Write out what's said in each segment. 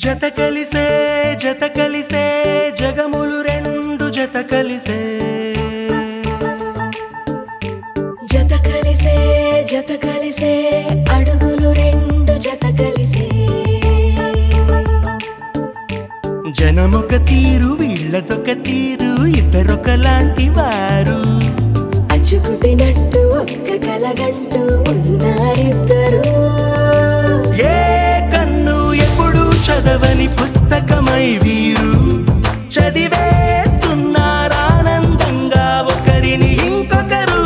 జత కలిసే జత కలిసే జగములు రెండు జత కలిసే జత కలిసే జత కలిసే అడుగులు రెండు జత కలిసే జనమొక తీరు వీళ్ళదొక తీరు ఇద్దరొకలాంటి వారు అచ్చుకు తినట్టు ఒక్క కలగంటూ ఉన్నారిద్దరు ఏ కన్ను ఎప్పుడు చదవని పుస్తకమై వీరు చదివేస్తున్నారానందంగా ఒకరిని ఇంకొకరు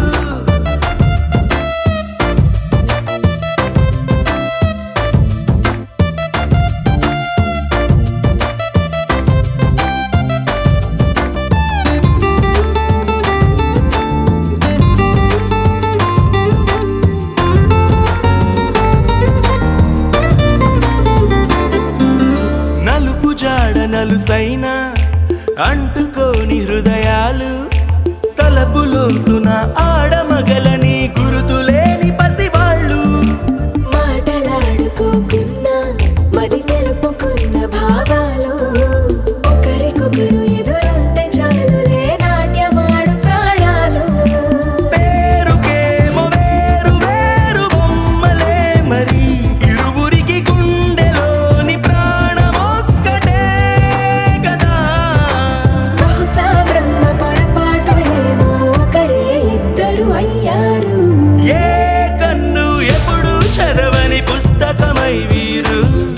నలుపు జాడ నలుసైన అంటుకోని హృదయాలు తలపులోతున ఆడమగలని గురుతులేని పసివాళ్ళు మాటలాడుకోకున్నా మరి తెలుపుకున్న భావాలు ఒకరికొకరు ఎదురుంటే చాలులే నాట్యమాడు ప్రాణాలు పేరుకేమో వేరు వేరు బొమ్మలే మరి ఇరువురికి గుండెలోని ప్రాణమొక్కటే కదా బహుశా బ్రహ్మ పొరపాటు ఏమో ఒకరే ఇద్దరు అయ్యారు ఏ కన్ను ఎప్పుడు చదవని పుస్తకమై వీరు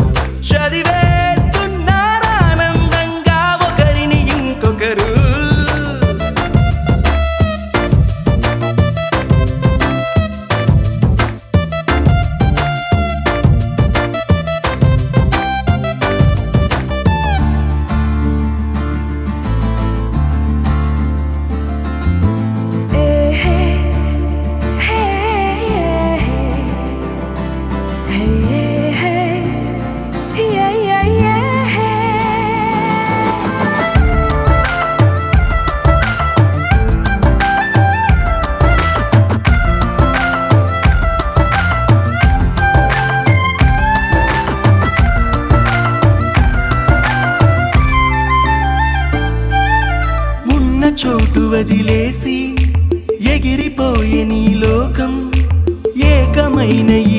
చదివేస్తున్నారానందంగా ఒకరిని ఇంకొకరు ఉన్న చోటు వదిలేసి ఎగిరిపోయే నీ లోకం ఏకమైన ఈ